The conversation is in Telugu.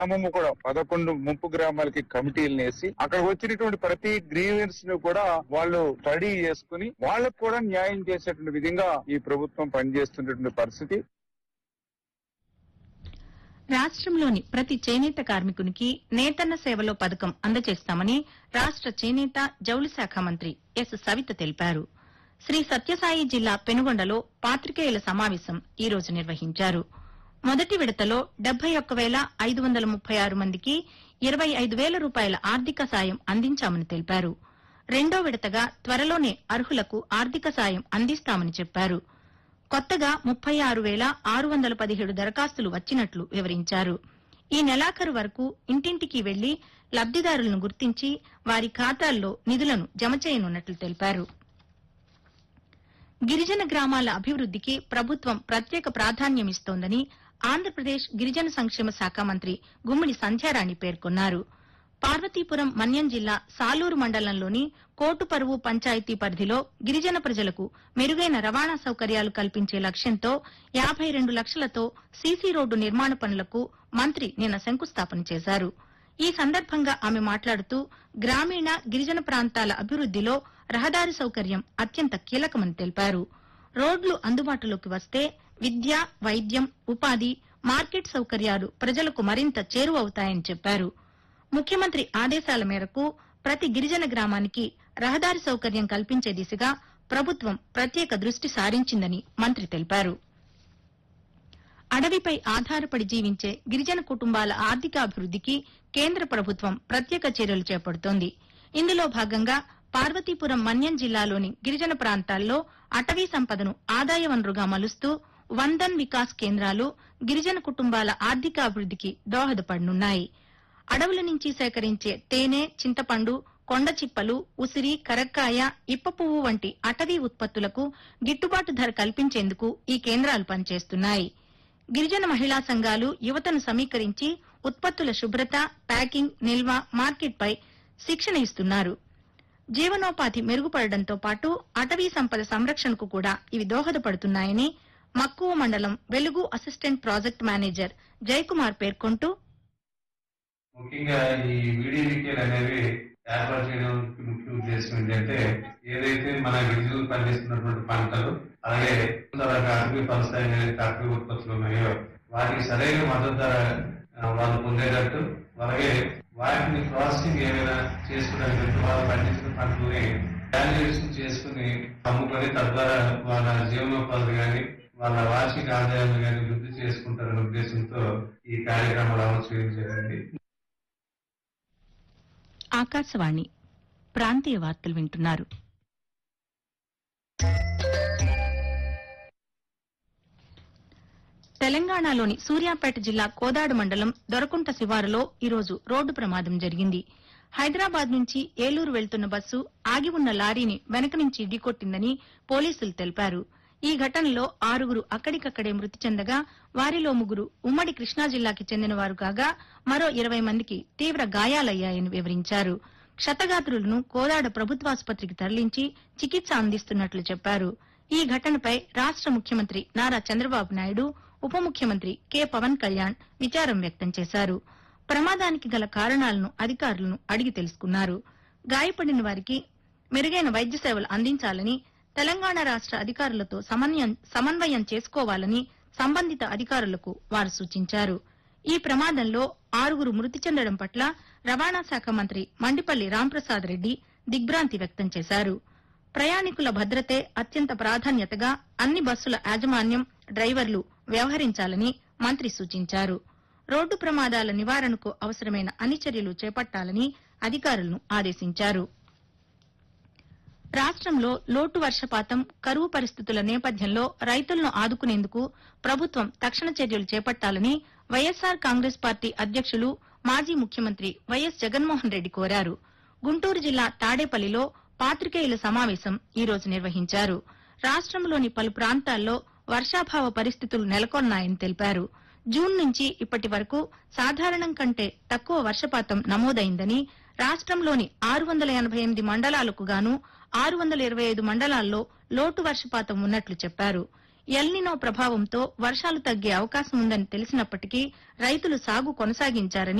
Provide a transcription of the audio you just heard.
గ్రామము కూడా పదకొండు ముంపు గ్రామాలకి కమిటీలను వేసి అక్కడ వచ్చినటువంటి ప్రతి గ్రీవెన్స్ ను కూడా వాళ్ళు స్టడీ చేసుకుని వాళ్ళకు కూడా న్యాయం చేసేటువంటి విధంగా ఈ ప్రభుత్వం పనిచేస్తున్నటువంటి పరిస్థితి రాష్ట్రంలోని ప్రతి చేనేత కార్మికునికి నేతన్న సేవలో పథకం అందజేస్తామని రాష్ట చేనేత జౌళి శాఖ మంత్రి ఎస్ సవిత తెలిపారు శ్రీ సత్యసాయి జిల్లా పెనుగొండలో పాత్రికేయుల సమావేశం ఈ రోజు నిర్వహించారు మొదటి విడతలో డెబ్బై ఒక్క వేల ఐదు వందల ముప్పై ఆరు మందికి ఇరవై ఐదు వేల రూపాయల ఆర్థిక సాయం అందించామని తెలిపారు రెండో విడతగా త్వరలోనే అర్హులకు ఆర్థిక సాయం అందిస్తామని చెప్పారు కొత్తగా ముప్పై ఆరు వేల ఆరు వందల పదిహేడు దరఖాస్తులు వచ్చినట్లు వివరించారు ఈ నెలాఖరు వరకు ఇంటింటికి వెళ్లి లబ్దిదారులను గుర్తించి వారి ఖాతాల్లో నిధులను జమ చేయనున్నట్లు తెలిపారు గిరిజన గ్రామాల అభివృద్దికి ప్రభుత్వం ప్రత్యేక ప్రాధాన్యమిస్తోందని ఆంధ్రప్రదేశ్ గిరిజన సంక్షేమ శాఖ మంత్రి గుమ్మిడి సంధ్యారాణి పేర్కొన్నారు పార్వతీపురం మన్యం జిల్లా సాలూరు మండలంలోని కోటుపరువు పంచాయతీ పరిధిలో గిరిజన ప్రజలకు మెరుగైన రవాణా సౌకర్యాలు కల్పించే లక్ష్యంతో యాబై రెండు లక్షలతో సీసీ రోడ్డు నిర్మాణ పనులకు మంత్రి నిన్న శంకుస్థాపన చేశారు ఈ సందర్భంగా ఆమె మాట్లాడుతూ గ్రామీణ గిరిజన ప్రాంతాల అభివృద్దిలో రహదారి సౌకర్యం అత్యంత కీలకమని తెలిపారు రోడ్లు అందుబాటులోకి వస్తే విద్య వైద్యం ఉపాధి మార్కెట్ సౌకర్యాలు ప్రజలకు మరింత చేరువవుతాయని చెప్పారు ముఖ్యమంత్రి ఆదేశాల మేరకు ప్రతి గిరిజన గ్రామానికి రహదారి సౌకర్యం కల్పించే దిశగా ప్రభుత్వం ప్రత్యేక దృష్టి సారించిందని మంత్రి తెలిపారు అడవిపై ఆధారపడి జీవించే గిరిజన కుటుంబాల ఆర్థికాభివృద్దికి కేంద్ర ప్రభుత్వం ప్రత్యేక చర్యలు చేపడుతోంది ఇందులో భాగంగా పార్వతీపురం మన్యం జిల్లాలోని గిరిజన ప్రాంతాల్లో అటవీ సంపదను ఆదాయ వనరుగా మలుస్తూ వందన్ వికాస్ కేంద్రాలు గిరిజన కుటుంబాల ఆర్థికాభివృద్దికి దోహదపడనున్నాయి అడవుల నుంచి సేకరించే తేనె చింతపండు కొండ చిప్పలు ఉసిరి కరక్కాయ ఇప్ప పువ్వు వంటి అటవీ ఉత్పత్తులకు గిట్టుబాటు ధర కల్పించేందుకు ఈ కేంద్రాలు పనిచేస్తున్నాయి గిరిజన మహిళా సంఘాలు యువతను సమీకరించి ఉత్పత్తుల శుభ్రత ప్యాకింగ్ నిల్వ మార్కెట్పై శిక్షణ ఇస్తున్నారు జీవనోపాధి మెరుగుపడడంతో పాటు అటవీ సంపద సంరక్షణకు కూడా ఇవి దోహదపడుతున్నాయని మక్కువ మండలం వెలుగు అసిస్టెంట్ ప్రాజెక్ట్ మేనేజర్ జయకుమార్ పేర్కొంటూ ముఖ్యంగా ఈ వీడియోకేలు అనేవి ఏర్పాటు చేయడానికి ముఖ్య ఉద్దేశం ఏంటంటే ఏదైతే మన గిరిజనులు పండిస్తున్నటువంటి పంటలు అలాగే అటవీ ఫలసాయం అటవీ ఉత్పత్తులు ఉన్నాయో వాటికి సరైన మద్దతు ధర ఆ, వాళ్ళు పొందేటట్టు అలాగే వాటిని ప్రాసెసింగ్ ఏమైనా చేసుకోవడానికి వాళ్ళు పండించిన పంటలని వాల్యుయేషన్ చేసుకుని అమ్ముకొని తద్వారా వాళ్ళ జీవనోపాధి కానీ వాళ్ళ వార్షిక ఆదాయాలు కానీ వృద్ధి చేసుకుంటారనే ఉద్దేశంతో ఈ కార్యక్రమాలు అమలు చేయడం జరిగింది ఆకాశవాణి ప్రాంతీయ వార్తలు వింటున్నారు తెలంగాణలోని సూర్యాపేట జిల్లా కోదాడు మండలం దొరకుంట శివారులో ఈరోజు రోడ్డు ప్రమాదం జరిగింది హైదరాబాద్ నుంచి ఏలూరు వెళ్తున్న బస్సు ఆగి ఉన్న లారీని వెనక నుంచి ఢీకొట్టిందని పోలీసులు తెలిపారు ఈ ఘటనలో ఆరుగురు అక్కడికక్కడే మృతి చెందగా వారిలో ముగ్గురు ఉమ్మడి కృష్ణా జిల్లాకి చెందినవారు కాగా మరో ఇరవై మందికి తీవ్ర గాయాలయ్యాయని వివరించారు క్షతగాత్రులను కోదాడ ప్రభుత్వాసుపత్రికి తరలించి చికిత్స అందిస్తున్నట్లు చెప్పారు ఈ ఘటనపై రాష్ట ముఖ్యమంత్రి నారా చంద్రబాబు నాయుడు ఉప ముఖ్యమంత్రి కె పవన్ కళ్యాణ్ విచారం వ్యక్తం చేశారు ప్రమాదానికి గల కారణాలను అధికారులను అడిగి తెలుసుకున్నారు గాయపడిన వారికి మెరుగైన వైద్య సేవలు అందించాలని తెలంగాణ రాష్ట అధికారులతో సమన్వయం- సమన్వయం చేసుకోవాలని సంబంధిత అధికారులకు వారు సూచించారు ఈ ప్రమాదంలో ఆరుగురు మృతి చెందడం పట్ల రవాణా శాఖ మంత్రి మండిపల్లి రాంప్రసాద్ రెడ్డి దిగ్భ్రాంతి వ్యక్తం చేశారు ప్రయాణికుల భద్రతే అత్యంత ప్రాధాన్యతగా అన్ని బస్సుల యాజమాన్యం డ్రైవర్లు వ్యవహరించాలని మంత్రి సూచించారు రోడ్డు ప్రమాదాల నివారణకు అవసరమైన అన్ని చర్యలు చేపట్టాలని అధికారులను ఆదేశించారు రాష్ట్రంలో లోటు వర్షపాతం కరువు పరిస్థితుల నేపథ్యంలో రైతులను ఆదుకునేందుకు ప్రభుత్వం తక్షణ చర్యలు చేపట్టాలని వైఎస్సార్ కాంగ్రెస్ పార్టీ అధ్యక్షులు మాజీ ముఖ్యమంత్రి వైఎస్ జగన్మోహన్ రెడ్డి కోరారు గుంటూరు జిల్లా తాడేపల్లిలో పాత్రికేయుల సమావేశం ఈ రోజు నిర్వహించారు రాష్ట్రంలోని పలు ప్రాంతాల్లో వర్షాభావ పరిస్థితులు నెలకొన్నాయని తెలిపారు జూన్ నుంచి ఇప్పటి వరకు సాధారణం కంటే తక్కువ వర్షపాతం నమోదైందని రాష్ట్రంలోని ఆరు వందల ఎనభై ఎనిమిది మండలాలకు గాను ఆరు వందల ఇరవై ఐదు మండలాల్లో లోటు వర్షపాతం ఉన్నట్లు చెప్పారు ఎల్నినో ప్రభావంతో వర్షాలు తగ్గే అవకాశం ఉందని తెలిసినప్పటికీ రైతులు సాగు కొనసాగించారని